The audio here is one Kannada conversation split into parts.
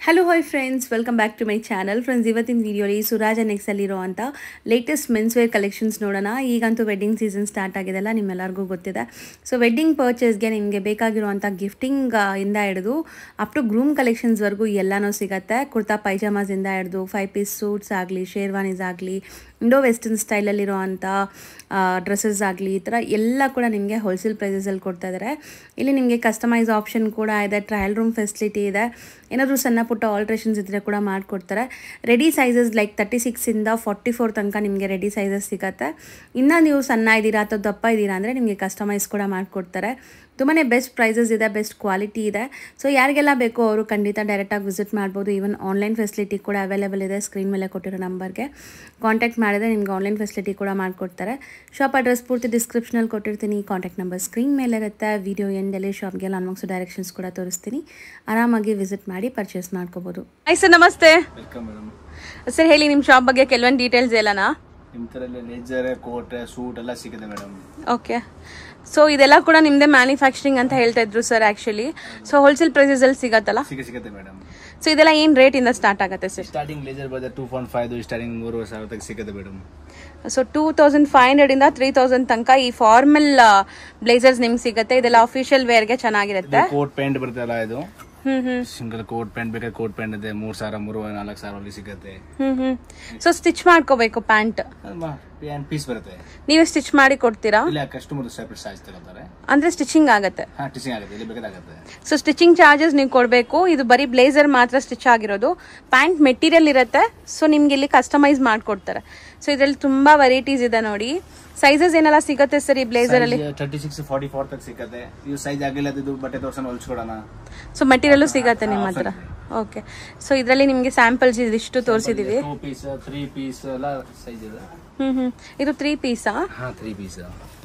Hello hi friends welcome back to my channel friends ಇವತ್ತಿನ ವಿಡಿಯೋಲಿ ಸುರಾಜ್ ನೆಕ್ಸಲ್ಲಿರೋ ಅಂತ ಲೇಟೆಸ್ಟ್ ಮೆನ್ಸ್ ವೇರ್ ಕಲೆಕ್ಷನ್ಸ್ ನೋಡೋಣ ಈಗಂತೂ ವೆಡ್ಡಿಂಗ್ ಸೀಸನ್ ಸ್ಟಾರ್ಟ್ ಆಗಿದೆಲ್ಲ ನಿಮ್ಮೆಲ್ಲರಿಗೂ ಗೊತ್ತಿದೆ ಸೊ ವೆಡ್ಡಿಂಗ್ ಪರ್ಚೇಸ್ಗೆ ನಿಮಗೆ ಬೇಕಾಗಿರುವಂಥ ಗಿಫ್ಟಿಂಗ್ ಇಂದ ಹಿಡಿದು ಅಪ್ ಟು ಗ್ರೂಮ್ ಕಲೆಕ್ಷನ್ಸ್ವರೆಗೂ ಎಲ್ಲನೂ ಸಿಗುತ್ತೆ ಕುರ್ತಾ ಪೈಜಾಮಾಸಿಂದ ಹಿಡಿದು ಫೈವ್ ಪೀಸ್ ಸೂಟ್ಸ್ ಆಗಲಿ ಶೇರ್ವಾನೀಸ್ ಆಗಲಿ ಇಂಡೋ ವೆಸ್ಟರ್ನ್ ಸ್ಟೈಲಲ್ಲಿರೋ ಅಂಥ ಡ್ರೆಸ್ಸಸ್ ಆಗಲಿ ಈ ಥರ ಎಲ್ಲ ಕೂಡ ನಿಮಗೆ ಹೋಲ್ಸೇಲ್ ಪ್ರೈಸಸಲ್ಲಿ ಕೊಡ್ತಾ ಇದ್ದಾರೆ ಇಲ್ಲಿ ನಿಮಗೆ ಕಸ್ಟಮೈಸ್ ಆಪ್ಷನ್ ಕೂಡ ಇದೆ ಟ್ರಯಲ್ ರೂಮ್ ಫೆಸಿಲಿಟಿ ಇದೆ ಏನಾದರೂ ಸಣ್ಣ ಪುಟ್ಟ ಆಲ್ಟ್ರೇಷನ್ಸ್ ಇದ್ದರೆ ಕೂಡ ಮಾಡಿಕೊಡ್ತಾರೆ ರೆಡಿ ಸೈಜಸ್ ಲೈಕ್ ತರ್ಟಿ ಸಿಕ್ಸಿಂದ ಫಾರ್ಟಿ ಫೋರ್ ತನಕ ನಿಮಗೆ ರೆಡಿ ಸೈಜಸ್ ಸಿಗುತ್ತೆ ಇನ್ನು ನೀವು ಸಣ್ಣ ಇದ್ದೀರಾ ಅಥವಾ ದಪ್ಪ ಇದ್ದೀರಾ ಅಂದರೆ ನಿಮಗೆ ಕಸ್ಟಮೈಸ್ ಕೂಡ ಮಾಡಿಕೊಡ್ತಾರೆ ತುಂಬಾ ಬೆಸ್ಟ್ ಪ್ರೈಸಸ್ ಇದೆ ಬೆಸ್ಟ್ ಕ್ವಾಲಿಟಿ ಇದೆ ಸೊ ಯಾರಿಗೆಲ್ಲ ಬೇಕೋ ಅವರು ಖಂಡಿತ ಡೈರೆಕ್ಟಾಗಿ ವಿಸಿಟ್ ಮಾಡ್ಬೋದು ಈವನ್ ಆನ್ಲೈನ್ ಫೆಸಿಲಿಟಿ ಕೂಡ ಅವೈಲೇಬಲ್ ಇದೆ ಸ್ಕ್ರೀನ್ ಮೇಲೆ ಕೊಟ್ಟಿರೋ ನಂಬರ್ಗೆ ಕಾಂಟ್ಯಾಕ್ಟ್ ಮಾಡಿದ್ರೆ ನಿಮ್ಗೆ ಆನ್ಲೈನ್ ಫೆಸಿಲಿಟಿ ಕೂಡ ಮಾಡಿಕೊಡ್ತಾರೆ ಶಾಪ್ ಅಡ್ರೆಸ್ ಪೂರ್ತಿ ಡಿಸ್ಕ್ರಿಪ್ಷನಲ್ಲಿ ಕೊಟ್ಟಿರ್ತೀನಿ ಕಾಂಟ್ಯಾಕ್ಟ್ ನಂಬರ್ ಸ್ಕ್ರೀನ್ ಮೇಲೆ ಇರುತ್ತೆ ವಿಡಿಯೋ ಎಂಡಲ್ಲಿ ಶಾಪ್ಗೆಲ್ಲ ಅನ್ಮಾಕ್ಸೋ ಡೈರೆಕ್ಷನ್ಸ್ ಕೂಡ ತೋರಿಸ್ತೀನಿ ಆರಾಮಾಗಿ ವಿಸಿಟ್ ಮಾಡಿ ಪರ್ಚೇಸ್ ಮಾಡ್ಕೋಬೋದು ಹಾಯ್ ಸರ್ ನಮಸ್ತೆ ವೆಲ್ಕಮ್ ಮೇಡಮ್ ಸರ್ ಹೇಳಿ ನಿಮ್ಮ ಶಾಪ್ ಬಗ್ಗೆ ಕೆಲವೊಂದು ಡೀಟೇಲ್ಸ್ ಹೇಳೋಣ ನಿಮ್ಮ ಥರಲ್ಲಿ ಲೇಜರ್ ಕೋಟ್ ಸೂಟ್ ಎಲ್ಲ ಸಿಗುತ್ತೆ ಮೇಡಮ್ ಓಕೆ ಸೊ ಇದೆಲ್ಲ ಕೂಡ ನಿಮ್ಮದೇ ಮ್ಯಾನುಫ್ಯಾಕ್ಚರಿಂಗ್ ಅಂತ ಹೇಳ್ತಾ ಇದ್ರು ಸರ್ ಆ್ಯಕ್ಚುಲಿ ಸೊ ಹೋಲ್ಸೇಲ್ ಪ್ರೈಸಸಲ್ಲಿ ಸಿಗತ್ತಲ್ಲ ಸಿಗುತ್ತೆ ಸಿಗುತ್ತೆ ಮೇಡಮ್ ಸೊ ಇದೆಲ್ಲ ಏನು ರೇಟಿಂದ ಸ್ಟಾರ್ಟ್ ಆಗುತ್ತೆ ಸರ್ ಸ್ಟಾರ್ಟಿಂಗ್ ಲೇಜರ್ ಬರುತ್ತೆ ಟೂ ಪಾಯಿಂಟ್ ಫೈವ್ ಸ್ಟಾರ್ಟಿಂಗ್ ಮೂರುವರೆ ಸಾವಿರ ತನಕ ಸಿಗುತ್ತೆ madam so two thousand five ಹಂಡ್ರೆಡಿಂದ ತ್ರೀ ತೌಸಂಡ್ ತನಕ ಈ ಫಾರ್ಮಲ್ ಬ್ಲೇಸರ್ಸ್ ನಿಮ್ಗೆ ಸಿಗುತ್ತೆ ಇದೆಲ್ಲ ಅಫಿಷಿಯಲ್ ವೇರ್ಗೆ ಚೆನ್ನಾಗಿರುತ್ತೆ ಕೋಟ್ ಪ್ಯಾಂಟ್ ಬರುತ್ತಲ್ಲ ಇದು ಹ್ಮ್ ಹ್ಮ್ ಸಿಂಗಲ್ ಕೋಟ್ ಪ್ಯಾಂಟ್ ಬೇಕಾದ್ರೆ ಕೋಟ್ ಪ್ಯಾಂಟ್ ಇದೆ ಮೂರು ಸಾವಿರ ಮೂರುವರೆ ನಾಲ್ಕು ಸಾವಿರ ಅಲ್ಲಿ ಸಿಗುತ್ತೆ ಹ್ಮ್ ಹ್ಮ್ ಸೊ ಸ್ಟಿಚ್ ಮಾಡ್ಕೋಬೇಕು ಪ್ಯಾಂಟ್ ಪ್ಯಾಂಟ್ ಪೀಸ್ ಬರುತ್ತೆ ನೀವೇ ಸ್ಟಿಚ್ ಮಾಡಿ ಕೊಡ್ತೀರಾ ಇಲ್ಲ ಕಸ್ಟಮರ್ ಸೆಪರೇಟ್ ಸೈಜ್ ತಗೋತಾರೆ ಅಂದ್ರೆ ಸ್ಟಿಚಿಂಗ್ ಆಗುತ್ತೆ ಹಾಂ ಟಿಚಿಂಗ್ ಆಗುತ್ತೆ ಇಲ್ಲಿ ಬೇಕಾಗುತ್ತೆ ಸೊ ಸ್ಟಿಚಿಂಗ್ ಚಾರ್ಜಸ್ ನೀವು ಕೊಡಬೇಕು ಇದು ಬರೀ ಬ್ಲೇಸರ್ ಮಾತ್ರ ಸ್ಟಿಚ್ ಆಗಿರೋದು ಪ್ಯಾಂಟ್ ಮೆಟೀರಿಯಲ್ ಇರುತ್ತೆ ಸೊ ನಿಮ್ಗೆ ಇಲ್ಲಿ ಕಸ್ಟಮೈಸ್ ಮಾಡಿಕೊಡ್ತಾರೆ ಸೊ ಇದರಲ್ಲಿ ತುಂಬಾ ವೆರೈಟೀಸ್ ಇದೆ ನೋಡಿ ಸೈಜಸ್ ಏನೆಲ್ಲ ಸಿಗುತ್ತೆ ಸರ್ ಈ ಬ್ಲೇಸರ್ ಅಲ್ಲಿ ತರ್ಟಿ ಸಿಕ್ಸ್ ಫಾರ್ಟಿ ಫೋರ್ ತನಕ ಸಿಗುತ್ತೆ ಇದು ಸೈಜ್ ಆಗಿಲ್ಲ ಇದು ಬಟ್ಟೆ ತೋರ್ಸೋಣ ಹೊಲ್ಸ್ಕೊಡೋಣ ಸೊ ಮೆಟೀರಿಯಲ್ ಸಿಗತ್ತೆ ನಿಮ್ಮ ಹತ್ರ ಓಕೆ ಸೊ ಇದರಲ್ಲಿ ನಿಮಗೆ ಸ್ಯಾಂಪಲ್ಸ್ ಇದಿಷ್ಟು ತೋರಿಸಿದೀವಿ ಟೂ ಪೀಸ್ ತ್ರೀ ಪೀಸ್ ಎಲ್ಲ ಸೈಜ್ ಇದೆ ಹ್ಮ್ ಹ್ಮ್ ಇದು ತ್ರೀ ಪೀಸಾ ಹಾಂ three piece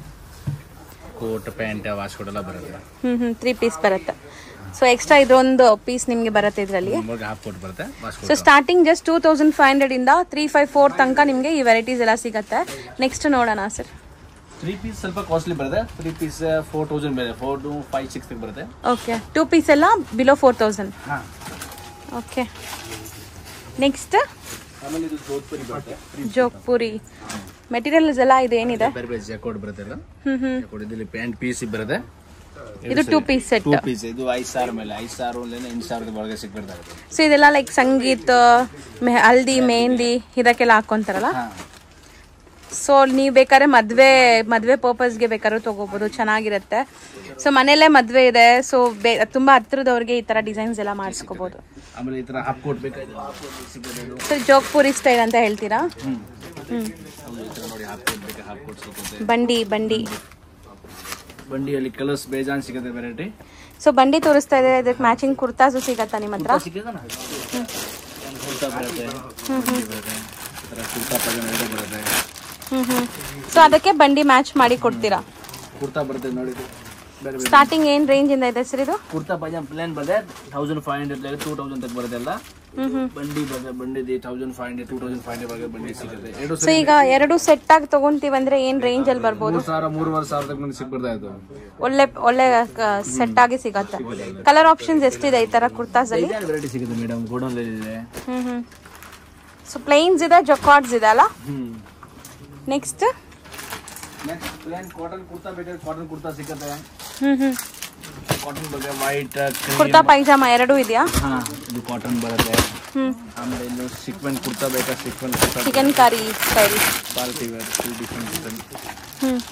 coat pant waistcoat ಎಲ್ಲ ಬರುತ್ತೆ ಹ್ಮ್ ಹ್ಮ್ ತ್ರೀ ಪೀಸ್ ಬರುತ್ತೆ ಸೊ ಎಕ್ಸ್ಟ್ರಾ ಇದೊಂದು ಪೀಸ್ ನಿಮಗೆ ಬರುತ್ತೆ ಇದರಲ್ಲಿ ನಿಮಗೆ ಹಾಫ್ ಕೋಟ್ ಬರುತ್ತೆ waistcoat so starting just two thousand five hundred ಇಂದ ತ್ರೀ ಫೈವ್ ಫೋರ್ ತನಕ ನಿಮಗೆ ಈ ವೆರೈಟೀಸ್ ಎಲ್ಲ ಸಿಗುತ್ತೆ ನೆಕ್ಸ್ಟ್ ನೋಡೋಣ ಸರ್ ತ್ರೀ ಪೀಸ್ ಸ್ವಲ್ಪ ಕಾಸ್ಟ್ಲಿ ಬರುತ್ತೆ ತ್ರೀ ಪೀಸ್ ಫೋರ್ ತೌಸಂಡ್ ಬೇರೆ ಫೋರ್ ಟು ಫೈವ್ ಸಿಕ್ಸ್ ಬರುತ್ತೆ ಓಕೆ ಟೂ ಪೀಸ್ ಎಲ್ಲ ಬಿಲೋ ಫೋರ್ ತೌಸಂಡ್ ಹಾಂ ಓಕೆ ನೆಕ್ಸ್ಟ್ ಆಮೇಲೆ ಇದು ಜೋಧ್ಪುರಿ ಬರುತ್ತೆ ಜೋಗ್ಪುರಿ ಮೆಟೀರಿಯಲ್ಸ್ ಎಲ್ಲ ಇದು ಏನಿದೆ ಬೇರೆ ಬೇರೆ ಜಾಕೋಟ್ ಬರುತ್ತೆ ಅಲ್ಲ ಹ್ಮ್ ಹ್ಮ್ ಜಾಕೋಟ್ ಇದರಲ್ಲಿ ಪ್ಯಾಂಟ್ ಪೀಸ್ ಬರುತ್ತೆ ಇದು two piece set two piece ಇದು ಐದು ಸಾವಿರ ಮೇಲೆ ಐದು ಸಾವಿರ ಎಂಟು ಸಾವಿರದ ಒಳಗೆ ಸಿಕ್ಬಿಡ್ತಾಗುತ್ತೆ ಸೊ ಇದೆಲ್ಲ ಲೈಕ್ ಸಂಗೀತ್ ಮೆ- ಹಲ್ದಿ ಮೆಹಂದಿ ಇದಕ್ಕೆಲ್ಲ ಹಾಕೊಂತಾರಲ್ಲ ಹಾಂ ಸೊ ನೀವು ಬೇಕಾದ್ರೆ ಮದ್ವೆ ಮದ್ವೆ ಪರ್ಪಸ್ಗೆ ಬೇಕಾದ್ರೂ ತಗೋಬಹುದು ಚೆನ್ನಾಗಿರುತ್ತೆ ಸೊ ಮನೆಯಲ್ಲೇ ಮದ್ವೆ ಇದೆ ಸೊ ಬೇ ತುಂಬಾ ಹತ್ರದವ್ರಿಗೆ ಈ ತರ ಡಿಸೈನ್ಸ್ ಎಲ್ಲ ಮಾಡಿಸ್ಕೋಬಹುದು ಆಮೇಲೆ ಈ ಥರ ಹಾಫ್ ಕೋಟ್ ಬೇಕಾದ್ರೆ ಹಾಫ್ ಕೋಟ್ ಸಿಗುತ್ತೆ ಇದು ಸೊ ಜೋಗ್ಪುರಿ ಸ್ಟೈಲ್ ಅಂತ ಹೇಳ್ತೀರಾ ಹ್ಞೂ ಹ್ಮ್ ಹೌದು, ಈ ಥರ ನೋಡಿ ಹಾಫ್ ಕೋಟ್ ಬೇಕಾದ್ರೆ ಹಾಫ್ ಕೋಟ್ ಸಿಗುತ್ತೆ ಬಂಡಿ ಬಂಡಿ ಬಂಡಿಯಲ್ಲಿ ಕಲರ್ಸ್ ಬೇಜಾನ್ ಸಿಗುತ್ತೆ ವೆರೈಟಿ ಸೊ ಬಂಡಿ ತೋರಿಸ್ತಾ ಇದೆ ಇದಕ್ಕೆ ಮ್ಯಾಚಿಂಗ್ ಕುರ್ತಾಸು ಸಿಗತ್ತಾ ನಿಮ್ಮ ಹತ್ರ ಸಿಕ್ಕಿದೆ ಕುರ್ತಾ ಬರುತ್ತೆ ಬಂಡಿ ಬರುತ್ತೆ ಈ ಥರ ಕುರ್ತಾ ಪಜಾಮ ಎರಡು ಬರುತ್ತೆ ಹ್ಮ್ ಹ್ಮ್ ಸೊ ಅದಕ್ಕೆ ಬಂಡಿ ಮ್ಯಾಚ್ ಮಾಡಿ ಕೊಡ್ತೀರಾ ಕುರ್ತಾ ಬರುತ್ತೆ ನೋಡಿ ಇದು. ಬೇರೆ ಬೇರೆ ಸ್ಟಾರ್ಟಿಂಗ್ ಏನ್ ರೇಂಜ್ ಇಂದ ಇದೆ ಸರ್ ಇದು ಕುರ್ತಾ ಪಜಾಮ ಪ್ಲೇನ್ ಬರುತ್ತೆ thousand five hundred two thousand ತನಕ ಬರುತ್ತೆ ಎಲ್ಲ ಹ್ಮ್ ಹ್ಮ್ ಬಂಡಿ ಬರುತ್ತೆ ಬಂಡಿ thousand five hundred two thousand five hundred ಬಗ್ಗೆ ಬಂಡಿ ಸಿಗುತ್ತೆ ಎರಡು ಸೊ ಈಗ ಎರಡು ಸೆಟ್ ಆಗಿ ತಗೊಂತೀವಂದ್ರೆ ಏನ್ ರೇಂಜ್ ಅಲ್ಲಿ ಬರ್ಬೋದು ಮೂರು ಸಾವಿರ ಮೂರುವರೆ ಸಾವಿರ ತನಕ ನನಗೆ ಸಿಕ್ಬಿಡ್ತಾ ಇತ್ತು ಒಳ್ಳೆ ಒಳ್ಳೆ ಸೆಟ್ ಆಗಿ ಸಿಗತ್ತೆ ಕಲರ್ ಆಪ್ಷನ್ಸ್ ಎಷ್ಟಿದೆ ಈ ತರ ಕುರ್ತಾಸ್ ಅಲ್ಲಿ ವೆರೈಟಿ ಸಿಗುತ್ತೆ ಮೇಡಮ್ ಗೋಡೌನ್ ಇದೆ ಹ್ಮ್ ಹ್ಮ್ ಸೊ ಪ್ಲೈನ್ಸ್ ಇದೆ ಜೊಕಾರ್ಡ್ಸ್ ಇದೆ ಅಲ್ಲ ಹ್ಮ್ next next plain cotton kurta ಬೇಕಾದ್ರೆ ಕಾಟನ್ ಕುರ್ತಾ ಸಿಗುತ್ತೆ ಹ್ಮ್ ಹ್ಮ್ ಕಾಟನ್ ಬಗ್ಗೆ ವೈಟ್ ಕುರ್ತಾ ಪೈಜಾಮ ಎರಡೂ ಇದೆಯಾ ಹಾ ಇದು ಕಾಟನ್ ಬರುತ್ತೆ ಹ್ಮ್ ಆಮೇಲೆ ಇನ್ನು ಸಿಕ್ವೆಂಟ್ ಕುರ್ತಾ ಬೇಕಾ ಸಿಕ್ವೆಂಟ್ kurta chikankari style party wear too different different ಹ್ಮ್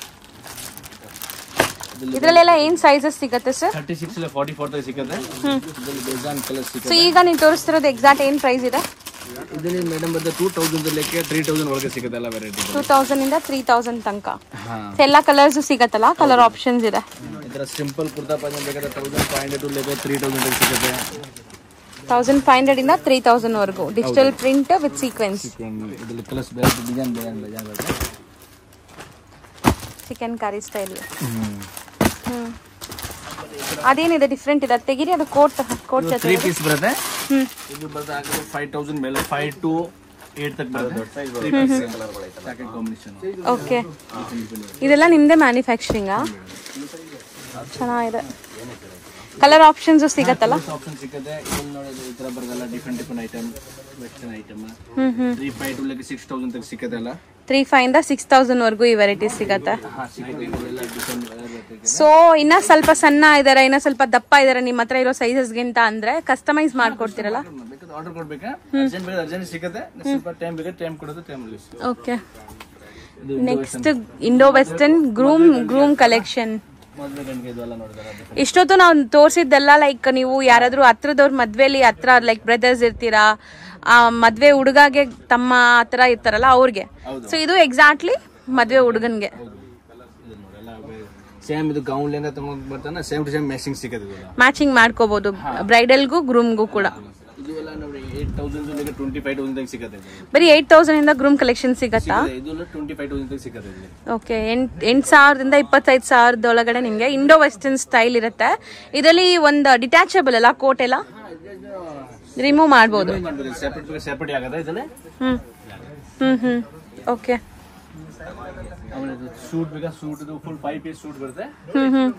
ಇದ್ರಲ್ಲೆಲ್ಲ ಏನ್ ಸೈಜಸ್ ಸಿಗತ್ತೆ ಸರ್ ತರ್ಟಿ ಸಿಕ್ಸ್ ಇಲ್ಲ ಫಾರ್ಟಿ ಫೋರ್ ತನಕ ಸಿಗುತ್ತೆ ಇದರಲ್ಲಿ ಡಿಸೈನ್ ಕಲರ್ ಸೊ ಸಿಗುತ್ತೆ ಈಗ ನೀವು ತೋರಿಸ್ತಿರೋದು ಎಕ್ಸಾಕ್ಟ್ ಏನ್ ಪ್ರೈಸ್ ಇದೆ ಇದರಲ್ಲಿ ಮೇಡಮ್ ಬಂದು ಟೂ ತೌಸಂಡ್ ಲೆಕ್ಕ ತ್ರೀ ತೌಸಂಡ್ ಒಳಗೆ ಸಿಗುತ್ತೆ ಎಲ್ಲ ವೆರೈಟಿ ಟೂ ತೌಸಂಡ್ ಇಂದ ತ್ರೀ ತೌಸಂಡ್ ತನಕ ಹಾ So ಎಲ್ಲ ಕಲರ್ಸ್ ಸಿಗತ್ತಲ್ಲ ಕಲರ್ ಆಪ್ಷನ್ಸ್ ಇದೆ ಇದರ ಸಿಂಪಲ್ ಕುರ್ತಾ ಪೈಜಾಮ ಬೇಕಾದ್ರೆ ತೌಸಂಡ್ ಫೈವ್ ಹಂಡ್ರೆಡ್ ಟು ಲೆಕ್ಕ ತ್ರೀ ತೌಸಂಡ್ ಸಿಗುತ್ತೆ ತೌಸಂಡ್ ಫೈವ್ ಹಂಡ್ರೆಡ್ ಇಂದ ತ್ರೀ ತೌಸಂಡ್ ವರೆಗೂ ಡಿಜಿಟಲ್ ಪ್ರಿಂಟ್ ವಿತ್ ಸೀಕ್ವೆನ್ಸ್ ಇದರಲ್ಲಿ ಕಲರ್ಸ್ ಬೇರೆ ಡಿಸೈನ್ ಬೇರೆ ಬೇಜಾನ್ ಬರುತ್ತೆ ಚಿಕನ್ ಕರಿ ಸ್ಟೈಲ್ ಹ್ಮ್ ಅದೇನಿದೆ ಡಿಫ್ರೆಂಟ್ ಇದೆ ಅದ್ ತೆಗೀರಿ ಅದು ಕೋಟ್ ಕೋಟ್ ಜೊತೆ ತ್ರೀ ಪೀಸ್ ಬರುತ್ತೆ ಹ್ಮ್ ಇದು ಬರುತ್ತೆ ಫೈವ್ ತೌಸಂಡ್ ಮೇಲೆ ಫೈವ್ ಟು ಏಟ್ ತನಕ ಬರುತ್ತೆ three piece packet combination okay ಇದೆಲ್ಲ ನಿಮ್ದೇ ಮ್ಯಾನುಫ್ಯಾಕ್ಚರಿಂಗಾ ಚೆನ್ನಾಗಿದೆ ಕಲರ್ ಆಪ್ಷನ್ಸ್ ಸಿಗತ್ತಲ್ಲ ಆಪ್ಷನ್ ಸಿಕ್ಕದೆ ಇಲ್ಲಿ ನೋಡಿದ್ರೆ ಈ ತರ ಬರಲ್ಲ different different item western item ಹ್ಮ್ ಹ್ಮ್ three five to six thousand ತಗ ಸಿಕ್ಕದಲ್ಲ ತ್ರೀ ಫೈವ್ ಇಂದ ಸಿಕ್ಸ್ ತೌಸಂಡ್ ವರ್ಗೂ ಈ ವೆರೈಟೀಸ್ ಸಿಗತ್ತೆ ಹಾ ಸಿಕ್ಕದೆ ಇದೆಲ್ಲ ಡಿಫ್ರೆಂಟ್ ಸೊ ಇನ್ನ ಸ್ವಲ್ಪ ಸಣ್ಣ ಇದಾರೆ ಇನ್ನ ಸ್ವಲ್ಪ ದಪ್ಪ ಇದಾರೆ ನಿಮ್ಮ ಹತ್ರ ಇರೋ ಸೈಜಸ್ಗಿಂತ ಅಂದ್ರೆ ಕಸ್ಟಮೈಸ್ ಮಾಡ್ಕೊಡ್ತೀರಲ್ಲ ಬೇಕಾದ್ರೆ ಆರ್ಡರ್ ಕೊಡ್ಬೇಕಾ ಅರ್ಜೆಂಟ್ ಬೇಕಾದ್ರೆ ಅರ್ಜೆಂಟ್ ಸಿಕ್ಕತ್ತೆ ಸ್ವಲ್ಪ ಟೈಮ್ ಬೇಕಾದ್ರೆ ಟೈಮ್ ಕೊಡೋದು time okay next Indo western groom groom collection ಮೊದಲು ಗಂಟೆ ಇದೆಲ್ಲ ನೋಡಿದಾರೆ ಇಷ್ಟೊತ್ತು ನಾವು ತೋರಿಸಿದ್ದೆಲ್ಲ ಲೈಕ್ ನೀವು ಯಾರಾದ್ರೂ ಹತ್ರದವ್ರ ಮದ್ವೆಲಿ ಹತ್ರ ಲೈಕ್ ಬ್ರದರ್ಸ್ ಇರ್ತೀರಾ ಆ ಮದ್ವೆ ಹುಡುಗಾಗೆ ತಮ್ಮ ಹತ್ರ ಇರ್ತಾರಲ್ಲ ಅವ್ರಿಗೆ ಸೊ ಇದು ಎಕ್ಸಾಕ್ಟ್ಲಿ ಮದ್ವೆ ಹುಡುಗನ್ಗೆ ಸೇಮ್ ಇದು ಗೌನ್ ಲೆಂಗ ತಗೊಂಡ್ ಬರ್ತಾನೆ ಸೇಮ್ ಟು ಸೇಮ್ ಮ್ಯಾಚಿಂಗ್ ಸಿಕ್ಕದೆ ಇದೆಲ್ಲ ಮ್ಯಾಚಿಂಗ್ ಮಾಡ್ಕೋಬಹುದು ಬ್ರೈಡಲ್ಗೂ ಗ್ರೂಮ್ಗೂ ಕೂಡ ಇದು ಎಲ್ಲ ನೋಡಿ eight thousand twenty five thousand ಸಿಕ್ಕತ್ತೆ ಇದು. ಬರೀ ಏಟ್ ತೌಸಂಡ್ ಇಂದ ಗ್ರೂಮ್ ಕಲೆಕ್ಷನ್ ಸಿಗತ್ತಾ ಇದು ಟ್ವೆಂಟಿ ಫೈವ್ ತೌಸಂಡ್ ಸಿಕ್ಕತ್ತೆ ಇಲ್ಲಿ ಓಕೆ ಎಂಟ್ ಎಂಟು ಸಾವಿರದಿಂದ ಇಪ್ಪತ್ತೈದು ಸಾವಿರದ ಒಳಗಡೆ ನಿಮಗೆ ಇಂಡೋ ವೆಸ್ಟರ್ನ್ ಸ್ಟೈಲ್ ಇರುತ್ತೆ ಇದರಲ್ಲಿ ಒಂದು ಡಿಟ್ಯಾಚಬಲ್ ಅಲ್ಲ ಕೋಟ್ ಎಲ್ಲ ರಿಮೂವ್ ಮಾಡ್ಬೋದು ಸೆಪರೇಟ್ ಸೆಪರೇಟ್ ಆಗತ್ತೆ ಇದಲ್ಲೇ ಹ್ಮ್ ಹ್ಮ್ ಹ್ಮ್ ಓಕೆ ಆಮೇಲೆ ಸೂಟ್ ಬೇಕಾ ಸೂಟ್ ಇದು ಫುಲ್ ಫೈವ್ ಪೀಸ್ ಸೂಟ್ ಬರುತ್ತೆ ಹ್ಮ್ ಹ್ಮ್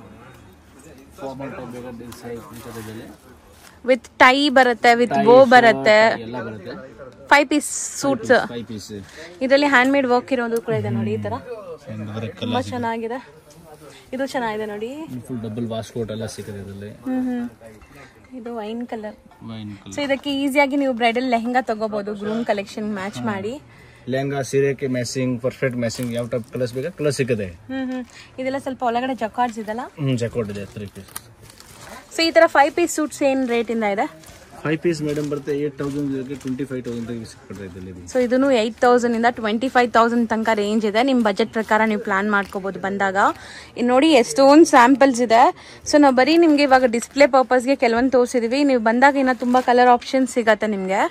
ಫಾರ್ಮಲ್ ಟೈಪ್ ಬೇಕಾದ್ರೆ ಸೈಜ್ ಇಂಥದ್ರಲ್ಲಿ ವಿತ್ ಟೈ ಬರುತ್ತೆ ವಿತ್ ಬೋ ಬರುತ್ತೆ ಎಲ್ಲ ಬರುತ್ತೆ five piece suits five piece ಇದರಲ್ಲಿ ಹ್ಯಾಂಡ್ ಮೇಡ್ ವರ್ಕ್ ಇರೋದು ಕೂಡ ಇದೆ ನೋಡಿ ಈ ತರ ಬರುತ್ತೆ ತುಂಬಾ ಚೆನ್ನಾಗಿದೆ ಇದು ಚೆನ್ನಾಗಿದೆ ನೋಡಿ ಫುಲ್ ಡಬಲ್ ವಾಶ್ ಕೋಟ್ ಎಲ್ಲ ಸಿಕ್ಕದೆ ಇದರಲ್ಲಿ ಹ್ಮ್ ಹ್ಮ್ ಇದು ವೈನ್ ಕಲರ್ ವೈನ್ ಸೊ ಇದಕ್ಕೆ ಈಸಿಯಾಗಿ ನೀವು ಬ್ರೈಡಲ್ ಲೆಹಂಗಾ ತಗೋಬಹುದು ಗ್ರೂಮ್ ಕಲೆಕ್ಷನ್ ಮ್ಯಾಚ್ ಮಾಡಿ ಲೆಹಂಗಾ ಸೀರೆಗೆ ಮ್ಯಾಚಿಂಗ್ ಪರ್ಫೆಕ್ಟ್ ಮ್ಯಾಚಿಂಗ್ ಯಾವ ಟೈಪ್ ಕಲರ್ಸ್ ಬೇಕಾ ಕಲರ್ ಸಿಕ್ಕದೆ ಹ್ಮ್ ಹ್ಮ್ ಇದೆಲ್ಲ ಸ್ವಲ್ಪ ಒಳಗಡೆ ಜಕಾರ್ಡ್ಸ್ ಇದೆಲ್ಲ ಹ್ಮ್ ಜಕೋಟ್ ಇದೆ ತ್ರೀ ಪೀಸ್ ಸೊ ಈ ತರ ಫೈವ್ ಪೀಸ್ ಸೂಟ್ಸ್ ಏನ್ ರೇಟ್ ಇಂದ ಇದೆ ಫೈವ್ ಪೀಸ್ ಮೇಡಮ್ ಬರುತ್ತೆ eight thousand twenty five thousand ಸಿಕ್ಕಿದೆ ಇದರಲ್ಲಿ ಸೊ ಇದನ್ನು ಏಯ್ಟ್ ತೌಸಂಡ್ ಇಂದ ಟ್ವೆಂಟಿ ಫೈವ್ ತೌಸಂಡ್ ತನಕ ರೇಂಜ್ ಇದೆ ನಿಮ್ಮ ಬಜೆಟ್ ಪ್ರಕಾರ ನೀವು ಪ್ಲಾನ್ ಮಾಡ್ಕೋಬಹುದು ಬಂದಾಗ ಇನ್ನು ನೋಡಿ ಎಷ್ಟೊಂದು ಸ್ಯಾಂಪಲ್ಸ್ ಇದೆ ಸೊ ನಾವು ಬರೀ ನಿಮಗೆ ಇವಾಗ ಡಿಸ್ಪ್ಲೇ ಪರ್ಪಸ್ಗೆ ಕೆಲವೊಂದು ತೋರಿಸಿದ್ವಿ ನೀವು ಬಂದಾಗ ಇನ್ನು ತುಂಬಾ ಕಲರ್ ಆಪ್ಷನ್ ಸಿಗತ್ತೆ ನಿಮಗೆ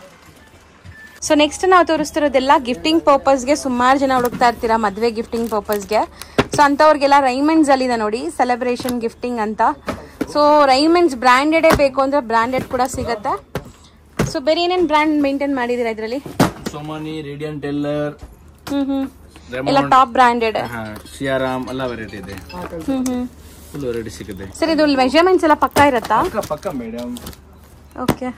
ಸೊ ನೆಕ್ಸ್ಟ್ ನಾವು ತೋರಿಸ್ತಿರೋದೆಲ್ಲ ಗಿಫ್ಟಿಂಗ್ ಪರ್ಪಸ್ಗೆ ಸುಮಾರು ಜನ ಹುಡುಕ್ತಾ ಇರ್ತೀರಾ ಮದುವೆ ಗಿಫ್ಟಿಂಗ್ ಪರ್ಪಸ್ಗೆ ಸೊ ಅಂಥವ್ರಿಗೆಲ್ಲ ರೈಮಂಡ್ಸ್ ಅಲ್ಲಿದೆ ನೋಡಿ ಸೆಲೆಬ್ರೇಷನ್ ಗಿಫ್ಟಿಂಗ್ ಅಂತ ಸೊ ರೈಮಂಡ್ಸ್ ಬ್ರ್ಯಾಂಡೆಡೇ ಬೇಕು ಅಂದ್ರೆ ಬ್ರ್ಯಾಂಡೆಡ್ ಕೂಡ ಸಿಗತ್ತೆ ಸೊ ಬೇರೆ ಏನೇನು ಬ್ರ್ಯಾಂಡ್ ಮೇಂಟೈನ್ ಮಾಡಿದ್ದೀರಾ ಇದರಲ್ಲಿ ಸೋಮಾನಿ ರೇಡಿಯನ್ ಟೆಲ್ಲರ್ ಹ್ಮ್ ಹ್ಮ್ ಎಲ್ಲ ಟಾಪ್ ಬ್ರ್ಯಾಂಡೆಡ್ ಹಾ ಶಿಯಾರಾಮ್ ಎಲ್ಲ ವೆರೈಟಿ ಇದೆ ಹ್ಮ್ ಹ್ಮ್ ಫುಲ್ ವೆರೈಟಿ ಸಿಗುತ್ತೆ ಸರ್ ಇದು ಮೆಜರ್ಮೆಂಟ್ಸ್ ಎಲ್ಲ ಪಕ್ಕ ಇರುತ್ತಾ ಪಕ್ಕ ಪಕ್ಕ ಮೇಡಮ್ ಓಕೆ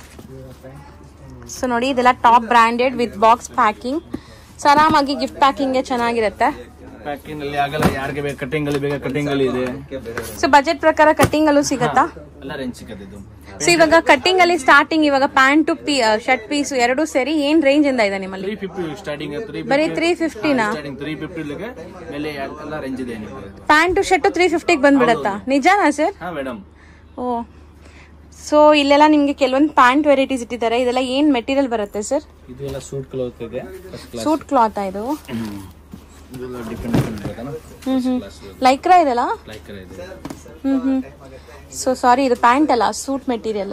ಸೊ ನೋಡಿ ಇದೆಲ್ಲ top branded with box packing so ಆರಾಮಾಗಿ ಗಿಫ್ಟ್ ಪ್ಯಾಕಿಂಗ್ಗೆ ಚೆನ್ನಾಗಿರುತ್ತೆ ಪ್ಯಾಕಿಂಗ್ ಅಲ್ಲಿ ಆಗಲ್ಲ ಯಾರಿಗೆ ಬೇಕು ಕಟಿಂಗ್ ಅಲ್ಲಿ ಬೇಕಾ ಕಟಿಂಗ್ ಅಲ್ಲಿ ಇದೆ ಸೊ ಬಜೆಟ್ ಪ್ರಕಾರ ಕಟ್ಟಿಂಗ್ ಅಲ್ಲೂ ಸಿಗತ್ತಾ ಎಲ್ಲ ರೇಂಜ್ ಸಿಗುತ್ತೆ ಇದು ಸೊ ಇವಾಗ ಕಟ್ಟಿಂಗ್ ಅಲ್ಲಿ ಸ್ಟಾರ್ಟಿಂಗ್ ಇವಾಗ ಪ್ಯಾಂಟ್ ಪಿ ಶರ್ಟ್ ಪೀಸ್ ಎರಡು ಸೇರಿ ಏನ್ ರೇಂಜ್ ಇಂದ ಇದೆ ನಿಮ್ಮಲ್ಲಿ ತ್ರೀ ಫಿಫ್ಟಿ ಸ್ಟಾರ್ಟಿಂಗ್ ತ್ರೀ ಬರೀ ತ್ರೀ ಫಿಫ್ಟಿನಾ ಸ್ಟಾರ್ಟಿಂಗ್ ತ್ರೀ ಫಿಫ್ಟಿ ಮೇಲೆ ಎಲ್ಲ ರೇಂಜ್ ಇದೆ ನಿಮಗೆ ಪ್ಯಾಂಟು ಶರ್ಟ್ ತ್ರೀ ಫಿಫ್ಟಿಗೆ ಬಂದ್ಬಿಡತ್ತಾ ನಿಜಾನಾ ಸರ್ ಹಾ ಮೇಡಮ್ ಓ ಸೊ ಇಲ್ಲೆಲ್ಲ ನಿಮ್ಗೆ ಕೆಲವೊಂದು ಪ್ಯಾಂಟ್ ವೆರೈಟೀಸ್ ಇಟ್ಟಿದ್ದಾರೆ ಇದೆಲ್ಲ ಏನ್ ಮೆಟೀರಿಯಲ್ ಬರುತ್ತೆ ಸರ್ ಇದು ಎಲ್ಲ ಸೂಟ್ ಕ್ಲೋತ್ ಇದೆ ಫಸ್ಟ್ ಕ್ಲಾಸ್ ಸೂಟ್ ಕ್ಲಾತ್ ಇದು ಇದೆಲ್ಲ ಡಿಫ್ರೆಂಟ್ ಡಿಫ್ರೆಂಟ್ ಬೇಕಲ್ಲ ಹ್ಮ್ ಹ್ಮ್ ಲೈಕ್ರಾ ಇದೆಲ್ಲ ಲೈಕ್ ಇದೆ ಹ್ಮ್ ಹ್ಮ್ ಸೊ ಸಾರಿ ಇದು ಪ್ಯಾಂಟ್ ಅಲ್ಲ ಸೂಟ್ ಮೆಟೀರಿಯಲ್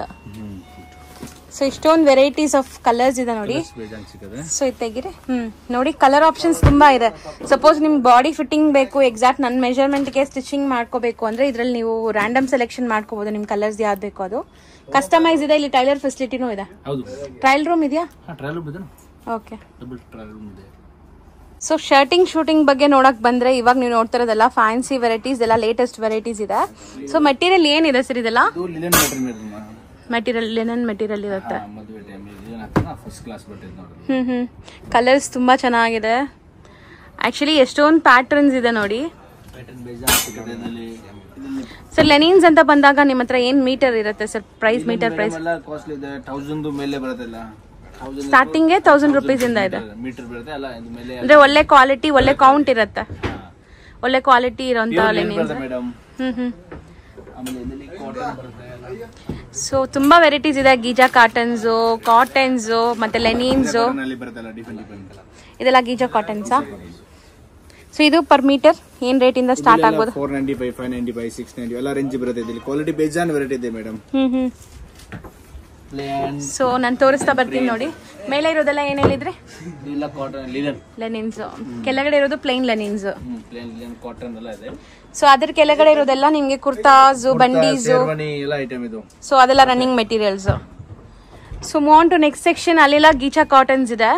ಸೊ ಇಷ್ಟೊಂದು ವೆರೈಟೀಸ್ ಆಫ್ ಕಲರ್ಸ್ ಇದೆ ನೋಡಿ ಬೇಜಾನ್ ಸಿಗುತ್ತೆ ಸೊ ಇದು ತೆಗಿರಿ ಹ್ಮ್ ನೋಡಿ ಕಲರ್ ಆಪ್ಷನ್ಸ್ ತುಂಬಾ ಇದೆ ಸಪೋಸ್ ನಿಮ್ಗೆ ಬಾಡಿ ಫಿಟ್ಟಿಂಗ್ ಬೇಕು ಎಕ್ಸಾಕ್ಟ್ ನನ್ನ ಮೆಜರ್ಮೆಂಟ್ಗೆ ಸ್ಟಿಚಿಂಗ್ ಮಾಡ್ಕೋಬೇಕು ಅಂದ್ರೆ ಇದ್ರಲ್ಲಿ ನೀವು ರ್ಯಾಂಡಮ್ ಸೆಲೆಕ್ಷನ್ ಮಾಡ್ಕೋಬಹುದು ನಿಮ್ ಕಲರ್ಸ್ ಯಾವ್ದು ಬೇಕು ಅದು ಕಸ್ಟಮೈಸ್ ಇದೆ ಇಲ್ಲಿ ಟೈಲರ್ ಫೆಸಿಲಿಟಿನೂ ಇದೆ ಹೌದು ಟ್ರಯಲ್ ರೂಮ್ ಇದೆಯಾ ಹಾ ಟ್ರಯಲ್ ರೂಮ್ ಇದೆ ಓಕೆ ಡಬಲ್ ಟ್ರಯಲ್ ರೂಮ್ ಇದೆ ಸೊ ಶರ್ಟಿಂಗ್ ಶೂಟಿಂಗ್ ಬಗ್ಗೆ ನೋಡಕ್ ಬಂದ್ರೆ ಇವಾಗ ನೀವು ನೋಡ್ತಾ ಇರೋದೆಲ್ಲ ಫ್ಯಾನ್ಸಿ ವೆರೈಟೀಸ್ ಎಲ್ಲ ಲೇಟೆಸ್ಟ್ ವೆರೈಟೀಸ್ ಇದೆ ಸೊ ಮೆಟೀರಿಯಲ್ ಏನಿದೆ ಸರ್ ಇದೆಲ್ಲ ಇದು linen material madam material linen material ಇರುತ್ತೆ ಮದುವೆ ಟೈಮ್ ಏನು ಹಾಕ್ತಾನ ಫಸ್ಟ್ ಕ್ಲಾಸ್ ಬಟ್ಟೆ ನೋಡ್ರಿ ಹ್ಮ್ ಹ್ಮ್ ಕಲರ್ಸ್ ತುಂಬಾ ಚೆನ್ನಾಗಿದೆ ಆಕ್ಚುಲಿ ಎಷ್ಟೊಂದು ಪ್ಯಾಟರ್ನ್ಸ್ ಇದೆ ನೋಡಿ ಪ್ಯಾಟರ್ನ್ ಬೇಜಾನ್ ಸಿಗುತ್ತೆ ಇದರಲ್ಲಿ ಸರ್ ಲೆನಿನ್ಸ್ ಅಂತ ಬಂದಾಗ ನಿಮ್ಮ ಹತ್ರ ಏನ್ ಮೀಟರ್ ಇರುತ್ತೆ ಸರ್ ಪ್ರೈಸ್ ಮೀಟರ್ ಪ್ರೈಸ್ ಎಲ್ಲ ಕಾಸ್ಟ್ಲಿ ಇದೆ ತೌಸಂಡ್ ಮೇಲೆ ಬರುತ್ತಲ್ಲ ತೌಸಂಡ್ ಸ್ಟಾರ್ಟಿಂಗ್ಗೆ ತೌಸಂಡ್ ರುಪೀಸ್ ಇಂದ ಇದೆ ಮೀಟರ್ ಬರುತ್ತೆ ಅಲ್ಲ ಇದು ಮೇಲೆ ಅಂದ್ರೆ ಒಳ್ಳೆ ಕ್ವಾಲಿಟಿ ಒಳ್ಳೆ ಕೌಂಟ್ ಇರುತ್ತೆ ಒಳ್ಳೆ ಕ್ವಾಲಿಟಿ ಇರೋಂತ ಲೆನಿನ್ಸ್ ಬರುತ್ತೆ ಮೇಡಮ್ ಹ್ಮ್ ಹ್ಮ್ ಆಮೇಲೆ ಇದರಲ್ಲಿ ಕಾಟನ್ ಬರುತ್ತೆ ಸೊ ತುಂಬಾ ವೆರೈಟೀಸ್ ಇದೆ ಗೀಜಾ ಕಾಟನ್ಸ್ ಕಾಟನ್ಸ್ ಮತ್ತೆ ಲೆನಿನ್ಸ್ Cotton ಅಲ್ಲಿ ಬರುತ್ತಲ್ಲ ಡಿಫ್ರೆಂಟ್ ಡಿಫ್ರೆಂಟ್ ಇದೆಲ್ಲ ಗೀಜಾ ಕಾಟನ್ಸಾ ಸೊ ಇದು ಪರ್ ಮೀಟರ್ ಏನ್ ರೇಟ್ ಇಂದ ಸ್ಟಾರ್ಟ್ ಆಗ್ಬೋದು four ninety five five ninety five six ninety ಎಲ್ಲ ರೇಂಜ್ ಬರುತ್ತೆ ಇದರಲ್ಲಿ ಕ್ವಾಲಿಟಿ ಬೇಜಾನ್ ವೆರೈಟಿ ಇದೆ ಮೇಡಮ್ ಹ್ಮ್ ಹ್ಮ್ ಪ್ಲೇನ್ ಸೊ ನಾನು ತೋರಿಸ್ತಾ ಬರ್ತೀನಿ ನೋಡಿ ಮೇಲೆ ಇರೋದೆಲ್ಲ ಏನ್ ಹೇಳಿದ್ರಿ ಇಲ್ಲ ಕಾಟನ್ ಲಿಲನ್ ಲೆನಿನ್ಸ್ ಕೆಳಗಡೆ ಇರೋದು plain linens plain linen cotton ಎಲ್ಲ ಇದೆ ಸೊ ಅದ್ರ ಕೆಳಗಡೆ ಇರೋದೆಲ್ಲ ನಿಮ್ಗೆ ಕುರ್ತಾಸ್ ಬಂಡೀಸ್ ಶೇರ್ವಾನಿ ಎಲ್ಲ ಐಟಮ್ ಇದು ಸೊ ಅದೆಲ್ಲ running materials so move on to next section ಅಲ್ಲೆಲ್ಲ ಗೀಚಾ ಕಾಟನ್ಸ್ ಇದೆ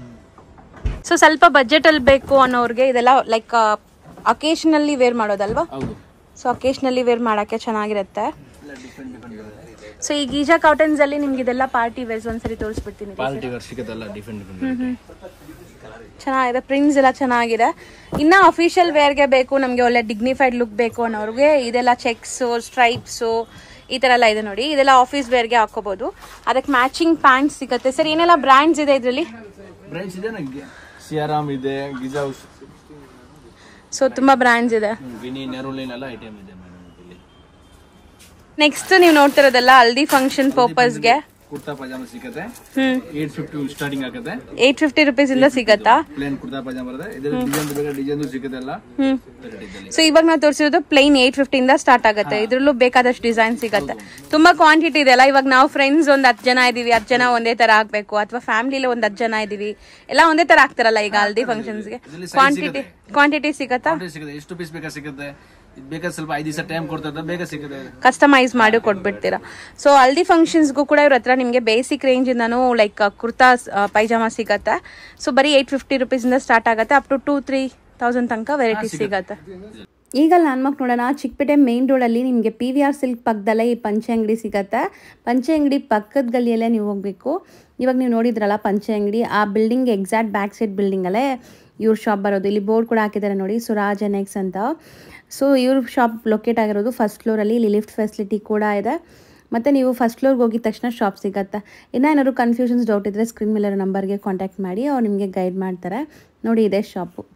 ಸೊ ಸ್ವಲ್ಪ ಬಜೆಟ್ ಅಲ್ಲಿ ಬೇಕು ಅನ್ನೋರ್ಗೆ ಇದೆಲ್ಲ ಲೈಕ್ ಅಕೇಶನಲ್ಲಿ ವೇರ್ ಮಾಡೋದಲ್ವಾ ಹೌದು ಸೊ ಅಕೇಶನಲ್ಲಿ ವೇರ್ ಮಾಡಕ್ಕೆ ಚೆನ್ನಾಗಿರುತ್ತೆ ಡಿಫ್ರೆಂಟ್ ಡಿಫ್ರೆಂಟ್ ಬರುತ್ತೆ ಸೊ ಈ ಗೀಜಾ ಕಾಟನ್ಸ್ ಅಲ್ಲಿ ನಿಮ್ಗೆ ಇದೆಲ್ಲ ಪಾರ್ಟಿ ವೇರ್ಸ್ ಒಂದ್ಸರಿ ತೋರಿಸ್ಬಿಡ್ತೀನಿ ಕ್ವಾಲಿಟಿ ವರ್ಕ್ ಸಿಗುತ್ತಲ್ಲ ಡಿಫ್ರೆಂಟ್ ಡಿಫ್ರೆಂಟ್ ಚೆನ್ನಾಗಿದೆ ಪ್ರಿಂಟ್ಸ್ ಎಲ್ಲ ಚೆನ್ನಾಗಿದೆ ಇನ್ನ ಅಫಿಷಿಯಲ್ ವೇರ್ಗೆ ಬೇಕು ನಮಗೆ ಒಳ್ಳೆ ಡಿಗ್ನಿಫೈಡ್ ಲುಕ್ ಬೇಕು ಅನ್ನೋರಿಗೆ ಇದೆಲ್ಲ ಚೆಕ್ಸು ಸ್ಟ್ರೈಪ್ಸು ಈ ಥರ ಎಲ್ಲ ಇದೆ ನೋಡಿ ಇದೆಲ್ಲ ಆಫೀಸ್ ವೇರ್ಗೆ ಹಾಕೋಬಹುದು ಅದಕ್ಕೆ ಮ್ಯಾಚಿಂಗ್ ಪ್ಯಾಂಟ್ ಸಿಗುತ್ತೆ ಸರ್ ಏನೆಲ್ಲ ಬ್ರ್ಯಾಂಡ್ಸ್ ಇದೆ ಇದರಲ್ಲಿ ಬ್ರಾಂಡ್ಸ್ ಇದೆ ನನಗೆ ಸಿಯಾರಾಮ್ ಇದೆ ಗಿಜಾವ್ಸ್ ಸೊ ತುಂಬಾ ಬ್ರ್ಯಾಂಡ್ಸ್ ಇದೆ ವಿನಿ ನೆರೋಲಿನ್ ಎಲ್ಲ ಐಟಮ್ ಇದೆ ಮೇಡಮ್ ಇಲ್ಲಿ ನೆಕ್ಸ್ಟ್ ನೀವು ನೋಡ್ತಿರೋದೆಲ್ಲ ಹಲ್ದಿ ಫಂಕ್ಷನ್ ಪರ್ಪಸ್ಗೆ ಕುರ್ತಾ ಪೈಜಾಮ ಸಿಗುತ್ತೆ ಹ್ಮ್ ಏಟ್ ಫಿಫ್ಟಿ ಸ್ಟಾರ್ಟಿಂಗ್ ಆಗುತ್ತೆ ಏಟ್ ಫಿಫ್ಟಿ ರುಪೀಸ್ ಇಂದ ಸಿಗತ್ತಾ ಪ್ಲೇನ್ ಕುರ್ತಾ ಪೈಜಾಮ ಬರುತ್ತೆ ಇದರಲ್ಲಿ ಡಿಸೈನ್ ಬೇಕಾದ್ರೆ ಡಿಸೈನ್ ಸಿಗುತ್ತೆ ಎಲ್ಲ ಹ್ಮ್ ವೆರೈಟಿದಲ್ಲಿ ಸೊ ಇವಾಗ ನಾವು ತೋರಿಸಿರೋದು ಪ್ಲೈನ್ ಏಟ್ ಫಿಫ್ಟಿಯಿಂದ ಸ್ಟಾರ್ಟ್ ಆಗುತ್ತೆ ಇದ್ರಲ್ಲೂ ಬೇಕಾದಷ್ಟು ಡಿಸೈನ್ ಸಿಗುತ್ತೆ ತುಂಬಾ ಕ್ವಾಂಟಿಟಿ ಇದೆ ಅಲ್ಲ ಇವಾಗ ನಾವು ಫ್ರೆಂಡ್ಸ್ ಒಂದ್ ಹತ್ತು ಜನ ಇದೀವಿ ಹತ್ತು ಜನ ಒಂದೇ ತರ ಆಗ್ಬೇಕು ಅಥವಾ ಫ್ಯಾಮಿಲಿಲಿ ಒಂದ್ ಹತ್ತು ಜನ ಇದೀವಿ ಎಲ್ಲ ಒಂದೇ ತರ ಆಗ್ತಾರಲ್ಲ ಈಗ ಹಲ್ದಿ ಫಂಕ್ಷನ್ಸ್ಗೆ ಇದ್ರಲ್ಲಿ size ಕ್ವಾಂಟಿಟಿ ಕ್ವಾಂಟಿಟಿ ಸಿಗತ್ತಾ Quantity ಸಿಗುತ್ತೆ ಎಷ್ಟು ಪೀಸ್ ಬೇಕಾದ್ರೆ ಸಿಗುತ್ತೆ ಇದು ಬೇಕಾದ್ರೆ ಸ್ವಲ್ಪ ಐದು ದಿವಸ ಟೈಮ್ ಕೊಡ್ತಾರೆ ಬೇಗ ಸಿಗುತ್ತೆ ಕಸ್ಟಮೈಸ್ ಮಾಡಿ ಕೊಟ್ಬಿಡ್ತೀರಾ ಸೊ ಹಲ್ದಿ ಫಂಕ್ಷನ್ಸ್ಗೂ ಕೂಡ ಇವ್ರ ಹತ್ರ ನಿಮಗೆ ಬೇಸಿಕ್ ರೇಂಜ್ ಇಂದಾನು ಲೈಕ್ ಕುರ್ತಾ ಪೈಜಾಮ ಸಿಗತ್ತೆ ಸೊ ಬರೀ ಏಟ್ ಫಿಫ್ಟಿ ರುಪೀಸಿಂದ ಸ್ಟಾರ್ಟ್ ಆಗುತ್ತೆ up to two three thousand ತನಕ ವೆರೈಟಿ ಸಿಗತ್ತೆ ಈಗ ಲ್ಯಾಂಡ್ಮಾರ್ಕ್ ನೋಡೋಣ ಚಿಕ್ಕಪೇಟೆ ಮೇನ್ ರೋಡಲ್ಲಿ ನಿಮಗೆ ಪಿ ವಿ ಆರ್ ಸಿಲ್ಕ್ ಪಕ್ಕದಲ್ಲೇ ಈ ಪಂಚೆ ಅಂಗಡಿ ಸಿಗತ್ತೆ ಪಂಚೆ ಅಂಗಡಿ ಪಕ್ಕದ ಗಲ್ಲಿಯಲ್ಲೇ ನೀವು ಹೋಗಬೇಕು ಇವಾಗ ನೀವು ನೋಡಿದ್ರಲ್ಲ ಪಂಚೆ ಅಂಗಡಿ ಆ ಬಿಲ್ಡಿಂಗ್ ಎಕ್ಸಾಕ್ಟ್ ಬ್ಯಾಕ್ ಸೈಡ್ ಬಿಲ್ಡಿಂಗಲ್ಲೇ ಇವ್ರ ಶಾಪ್ ಬರೋದು ಇಲ್ಲಿ ಬೋರ್ಡ್ ಕೂಡ ಹಾಕಿದ್ದಾರೆ ನೋಡಿ ಸುರಾಜ್ ಎನೆಕ್ಸ್ ಅಂತ ಸೊ ಇವ್ರ ಶಾಪ್ ಲೊಕೇಟ್ ಆಗಿರೋದು ಫಸ್ಟ್ ಫ್ಲೋರಲ್ಲಿ ಇಲ್ಲಿ ಲಿಫ್ಟ್ ಫೆಸಿಲಿಟಿ ಕೂಡ ಇದೆ ಮತ್ತು ನೀವು ಫಸ್ಟ್ ಫ್ಲೋರ್ಗೆ ಹೋಗಿದ ತಕ್ಷಣ ಶಾಪ್ ಸಿಗತ್ತೆ ಇನ್ನೂ ಏನಾದ್ರು ಕನ್ಫ್ಯೂಷನ್ಸ್ ಡೌಟ್ ಇದ್ದರೆ ಸ್ಕ್ರೀನ್ ಮೇಲಿರೋ ನಂಬರ್ಗೆ ಕಾಂಟ್ಯಾಕ್ಟ್ ಮಾಡಿ ಅವ್ರು ನಿಮಗೆ ಗೈಡ್ ಮಾಡ್ತಾರೆ ನೋಡಿ ಇದೇ ಶಾಪು